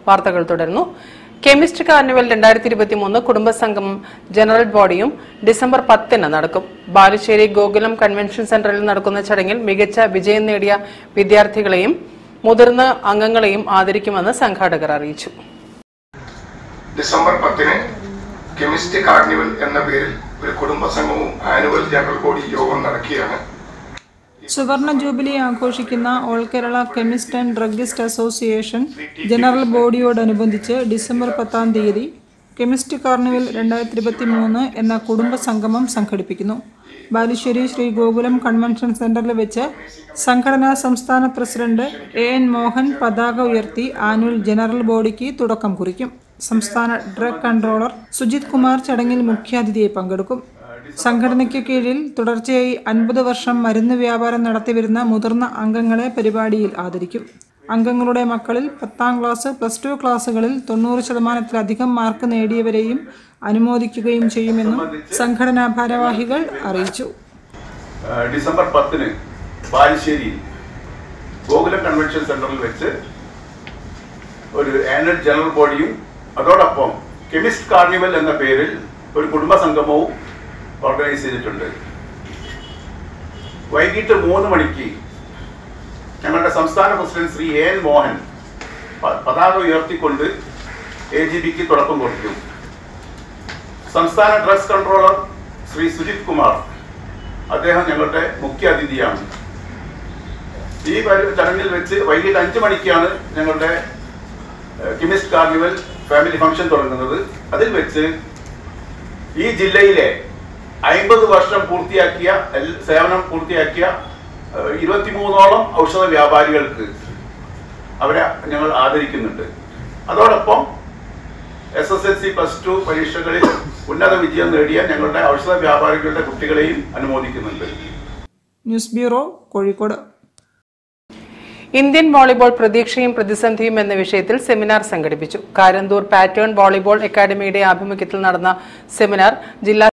വാർത്തകൾ തുടരുന്നു chemist carnival രണ്ടായിരത്തി ഇരുപത്തിമൂന്ന് കുടുംബസംഗമം ജനറൽ ബോഡിയും ഡിസംബർ പത്തിന് നടക്കും ബാലുശ്ശേരി ഗോകുലം കൺവെൻഷൻ സെന്ററിൽ നടക്കുന്ന ചടങ്ങിൽ മികച്ച വിജയം നേടിയ വിദ്യാർത്ഥികളെയും മുതിർന്ന അംഗങ്ങളെയും ആദരിക്കുമെന്ന് സംഘാടകർ അറിയിച്ചു ഡിസംബർ പത്തിന് കെമിസ്റ്റ് കാർണിവൽ എന്ന പേരിൽ ഒരു കുടുംബസംഘവും ആനുവൽ ജനറൽ ബോഡി യോഗം നടക്കുകയാണ് സുവർണ ജൂബിലി ആഘോഷിക്കുന്ന all Kerala chemist and druggist association general ബോഡിയോടനുബന്ധിച്ച് ഡിസംബർ പത്താം തീയതി കെമിസ്റ്റ് കാർണിവൽ രണ്ടായിരത്തി ഇരുപത്തി മൂന്ന് എന്ന കുടുംബ സംഗമം സംഘടിപ്പിക്കുന്നു ബാലുശ്ശേരി ശ്രീ ഗോകുലം കൺവെൻഷൻ സെന്ററിൽ വെച്ച് സംഘടനാ സംസ്ഥാന പ്രസിഡന്റ് എ എൻ മോഹൻ പതാക ഉയർത്തി ആനുവൽ ജനറൽ ബോഡിക്ക് തുടക്കം കുറിക്കും സംസ്ഥാന ഡ്രഗ് കൺട്രോളർ സുജിത് കുമാർ ചടങ്ങിൽ മുഖ്യാതിഥിയായി പങ്കെടുക്കും സംഘടനയ്ക്ക് കീഴിൽ തുടർച്ചയായി അൻപത് വർഷം മരുന്ന് വ്യാപാരം നടത്തിവരുന്ന മുതിർന്ന അംഗങ്ങളെ പരിപാടിയിൽ ആദരിക്കും അംഗങ്ങളുടെ മക്കളിൽ പത്താം ക്ലാസ് പ്ലസ് ടു ക്ലാസ്സുകളിൽ തൊണ്ണൂറ് ശതമാനത്തിലധികം മാർക്ക് നേടിയവരെയും അനുമോദിക്കുകയും ചെയ്യുമെന്നും സംഘടനാ ഭാരവാഹികൾ അറിയിച്ചു ഏഹ് ഡിസംബർ പത്തിന് ബാലുശ്ശേരിയിൽ ഗോകുലം കൺവെൻഷൻ സെന്ററിൽ വെച്ച് ഒരു ആനുവൽ ജനറൽ ബോഡിയും അതോടൊപ്പം കെമിസ്റ്റ് കാർണിവൽ എന്ന പേരിൽ ഒരു കുടുംബ സംഗമവും ഓർഗനൈസ് ചെയ്തിട്ടുണ്ട് വൈകിട്ട് മൂന്ന് മണിക്ക് ഞങ്ങളുടെ സംസ്ഥാന president Shri A N Mohan പ- പതാക ഉയർത്തിക്കൊണ്ട് എ ജി ബിക്ക് തുടക്കം കുറിക്കും സംസ്ഥാന ഡ്രഗ്സ് കൺട്രോളർ ശ്രീ സുജിത് കുമാർ അദ്ദേഹം ഞങ്ങളുടെ മുഖ്യ അതിഥിയാണ് ഈ പരി- ചടങ്ങിൽ വെച്ച് വൈകിട്ട് അഞ്ചു മണിക്കാണ് ഞങ്ങളുടെ കെമിസ്റ്റ് കാർണിവൽ ഫാമിലി ഫംഗ്ഷൻ തുടങ്ങുന്നത് അതിൽ വെച്ച് ഈ ജില്ലയിലെ അയിമ്പത് വർഷം പൂർത്തിയാക്കിയ എൽ- സേവനം പൂർത്തിയാക്കിയ ഏഹ്, ഇരുപത്തിമൂന്നോളം ഔഷധ വ്യാപാരികൾക്ക് അവരെ ഞങ്ങൾ ആദരിക്കുന്നുണ്ട് അതോടൊപ്പം S S L C plus two പരീക്ഷകളിൽ ഉന്നത വിജയം നേടിയ ഞങ്ങളുടെ ഔഷധ വ്യാപാരികളുടെ കുട്ടികളെയും അനുമോദിക്കുന്നുണ്ട് news bureau Kozhikode Indian volleyball പ്രതീക്ഷയും പ്രതിസന്ധിയും എന്ന വിഷയത്തിൽ സെമിനാർ സംഘടിപ്പിച്ചു കാരന്തൂർ പാറ്റേൺ വോളിബോൾ അക്കാദമിയുടെ ആഭിമുഖ്യത്തിൽ നടന്ന സെമിനാർ ജില്ലാ